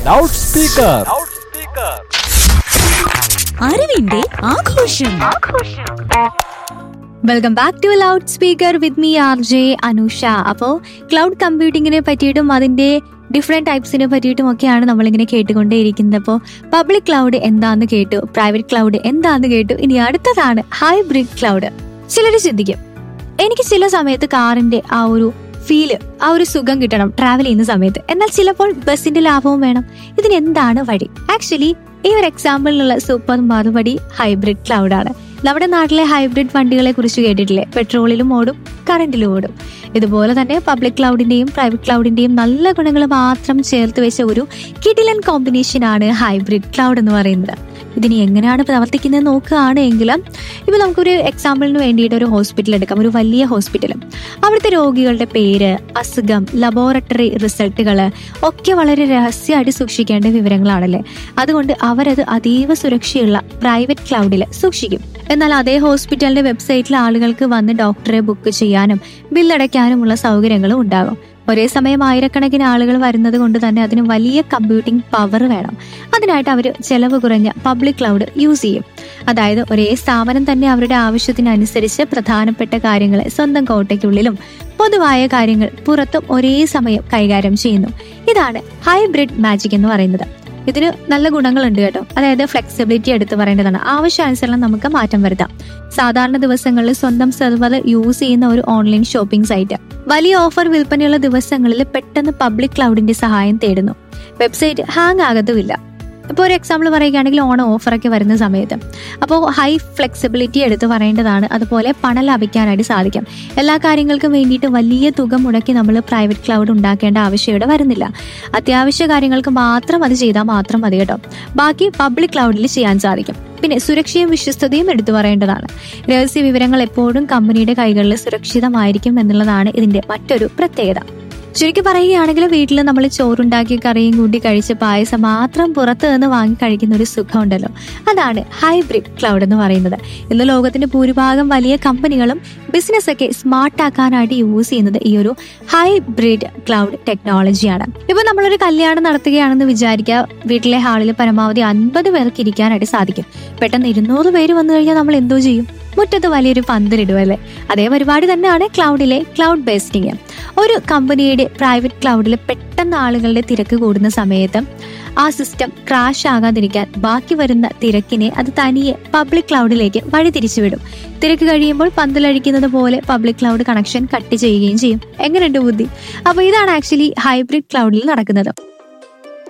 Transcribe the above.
loud speaker അറിവിന്റെ ആഘോഷം welcome back to loud speaker with me R J Anusha അപ്പോൾ cloud കമ്പ്യൂട്ടിങ്ങിനെ പറ്റിയിട്ടും അതിന്റെ ഡിഫറെന്റ് ടൈപ്സിനെ പറ്റിയിട്ടും ഒക്കെയാണ് നമ്മളിങ്ങനെ കേട്ടുകൊണ്ടേയിരിക്കുന്നത് അപ്പോൾ പബ്ലിക് ക്ലൗഡ് എന്താന്ന് കേട്ടു പ്രൈവറ്റ് ക്ലൗഡ് എന്താന്ന് കേട്ടു ഇനി അടുത്തതാണ് ഹൈബ്രിഡ് ക്ലൗഡ് ചിലർ ചിന്തിക്കും എനിക്ക് ചില സമയത്ത് കാറിന്റെ ആ ഒരു ഫീല് ആ ഒരു സുഖം കിട്ടണം ട്രാവൽ ചെയ്യുന്ന സമയത്ത് എന്നാൽ ചിലപ്പോൾ ബസ്സിന്റെ ലാഭവും വേണം ഇതിന് എന്താണ് വഴി ആക്ച്വലി ഈ ഒരു എക്സാമ്പിളിലുള്ള സൂപ്പർ മറുപടി ഹൈബ്രിഡ് ക്ലൗഡ് ആണ് നമ്മുടെ നാട്ടിലെ ഹൈബ്രിഡ് വണ്ടികളെ കുറിച്ച് കേട്ടിട്ടില്ലേ പെട്രോളിലും ഓടും കറണ്ടിലും ഓടും ഇതുപോലെ തന്നെ പബ്ലിക് ക്ലൗഡിന്റെയും പ്രൈവറ്റ് ക്ലൗഡിന്റെയും നല്ല ഗുണങ്ങൾ മാത്രം ചേർത്ത് വെച്ച ഒരു കിടിലൻ കോമ്പിനേഷൻ ആണ് ഹൈബ്രിഡ് ക്ലൗഡ് എന്ന് പറയുന്നത് ഇതിന് എങ്ങനെയാണ് പ്രവർത്തിക്കുന്നത് നോക്കുകയാണ് എങ്കിലും ഇപ്പൊ നമുക്കൊരു എക്സാമ്പിളിന് വേണ്ടിയിട്ട് ഒരു ഹോസ്പിറ്റൽ എടുക്കാം ഒരു വലിയ ഹോസ്പിറ്റൽ അവിടുത്തെ രോഗികളുടെ പേര് അസുഖം ലബോറട്ടറി റിസൾട്ടുകൾ ഒക്കെ വളരെ രഹസ്യമായിട്ട് സൂക്ഷിക്കേണ്ട വിവരങ്ങളാണല്ലേ അതുകൊണ്ട് അവരത് അതീവ സുരക്ഷയുള്ള പ്രൈവറ്റ് ക്ലൗഡിൽ സൂക്ഷിക്കും എന്നാൽ അതേ ഹോസ്പിറ്റലിന്റെ വെബ്സൈറ്റിൽ ആളുകൾക്ക് വന്ന് ഡോക്ടറെ ബുക്ക് ചെയ്യാനും ബില്ലടയ്ക്കാനുമുള്ള സൗകര്യങ്ങളും ഉണ്ടാകും ഒരേ സമയം ആയിരക്കണക്കിന് ആളുകൾ വരുന്നത് കൊണ്ട് തന്നെ അതിന് വലിയ കമ്പ്യൂട്ടിംഗ് പവർ വേണം അതിനായിട്ട് അവർ ചെലവ് കുറഞ്ഞ പബ്ലിക് ക്ലൗഡ് യൂസ് ചെയ്യും അതായത് ഒരേ സ്ഥാപനം തന്നെ അവരുടെ ആവശ്യത്തിനനുസരിച്ച് പ്രധാനപ്പെട്ട കാര്യങ്ങളെ സ്വന്തം കോട്ടയ്ക്കുള്ളിലും പൊതുവായ കാര്യങ്ങൾ പുറത്തും ഒരേ സമയം കൈകാര്യം ചെയ്യുന്നു ഇതാണ് ഹൈബ്രിഡ് മാജിക് എന്ന് പറയുന്നത് ഇതിന് നല്ല ഗുണങ്ങളുണ്ട് കേട്ടോ അതായത് ഫ്ലെക്സിബിലിറ്റി എടുത്തു പറയേണ്ടതാണ് ആവശ്യാനുസരണം നമുക്ക് മാറ്റം വരുത്താം സാധാരണ ദിവസങ്ങളിൽ സ്വന്തം സെർവർ യൂസ് ചെയ്യുന്ന ഒരു ഓൺലൈൻ ഷോപ്പിംഗ് സൈറ്റ് വലിയ ഓഫർ വിൽപ്പനയുള്ള ദിവസങ്ങളിൽ പെട്ടെന്ന് പബ്ലിക് ക്ലൗഡിന്റെ സഹായം തേടുന്നു വെബ്സൈറ്റ് ഹാങ് ആകത്തുമില്ല ഇപ്പോൾ ഒരു എക്സാമ്പിൾ പറയുകയാണെങ്കിൽ ഓണം ഓഫറൊക്കെ വരുന്ന സമയത്ത് അപ്പോൾ ഹൈ ഫ്ലെക്സിബിലിറ്റി എടുത്ത് പറയേണ്ടതാണ് അതുപോലെ പണം ലാഭിക്കാനായിട്ട് സാധിക്കും എല്ലാ കാര്യങ്ങൾക്കും വേണ്ടിയിട്ട് വലിയ തുക മുടക്കി നമ്മൾ പ്രൈവറ്റ് ക്ലൗഡ് ഉണ്ടാക്കേണ്ട ആവശ്യം ഇവിടെ വരുന്നില്ല അത്യാവശ്യ കാര്യങ്ങൾക്ക് മാത്രം അത് ചെയ്താൽ മാത്രം മതി കേട്ടോ ബാക്കി പബ്ലിക് ക്ലൗഡിൽ ചെയ്യാൻ സാധിക്കും പിന്നെ സുരക്ഷയും വിശ്വസ്തതയും എടുത്തു പറയേണ്ടതാണ് രഹസ്യ വിവരങ്ങൾ എപ്പോഴും കമ്പനിയുടെ കൈകളിൽ സുരക്ഷിതമായിരിക്കും എന്നുള്ളതാണ് ഇതിന്റെ മറ്റൊരു പ്രത്യേകത ശരിക്കും പറയുകയാണെങ്കിൽ വീട്ടിൽ നമ്മൾ ചോറുണ്ടാക്കി കറിയും കൂട്ടി കഴിച്ച് പായസം മാത്രം പുറത്ത് നിന്ന് വാങ്ങി കഴിക്കുന്ന ഒരു സുഖമുണ്ടല്ലോ അതാണ് ഹൈബ്രിഡ് ക്ലൗഡ് എന്ന് പറയുന്നത് ഇന്ന് ലോകത്തിന്റെ ഭൂരിഭാഗം വലിയ കമ്പനികളും ബിസിനസ് ഒക്കെ സ്മാർട്ട് ആക്കാനായിട്ട് യൂസ് ചെയ്യുന്നത് ഈ ഒരു ഹൈബ്രിഡ് ക്ലൗഡ് ടെക്നോളജിയാണ് ഇപ്പൊ നമ്മളൊരു കല്യാണം നടത്തുകയാണെന്ന് വിചാരിക്കുക വീട്ടിലെ ഹാളിൽ പരമാവധി അൻപത് പേർക്ക് ഇരിക്കാനായിട്ട് സാധിക്കും പെട്ടെന്ന് ഇരുന്നൂറ് പേര് വന്നു കഴിഞ്ഞാൽ നമ്മൾ എന്തോ ചെയ്യും മുറ്റത്ത് വലിയൊരു പന്തലിടും അല്ലേ അതേ പരിപാടി തന്നെയാണ് ക്ലൗഡിലെ ക്ലൗഡ് ബേസ്റ്റിംഗ് ഒരു കമ്പനിയുടെ പ്രൈവറ്റ് ക്ലൗഡിൽ പെട്ടെന്ന് ആളുകളുടെ തിരക്ക് കൂടുന്ന സമയത്ത് ആ സിസ്റ്റം ക്രാഷ് ആകാതിരിക്കാൻ ബാക്കി വരുന്ന തിരക്കിനെ അത് തനിയെ പബ്ലിക് ക്ലൗഡിലേക്ക് വഴിതിരിച്ചുവിടും തിരക്ക് കഴിയുമ്പോൾ പന്തലഴിക്കുന്നത് പോലെ പബ്ലിക് ക്ലൗഡ് കണക്ഷൻ കട്ട് ചെയ്യുകയും ചെയ്യും എങ്ങനെയുണ്ട് ബുദ്ധി അപ്പൊ ഇതാണ് ആക്ച്വലി ഹൈബ്രിഡ് ക്ലൗഡിൽ നടക്കുന്നത്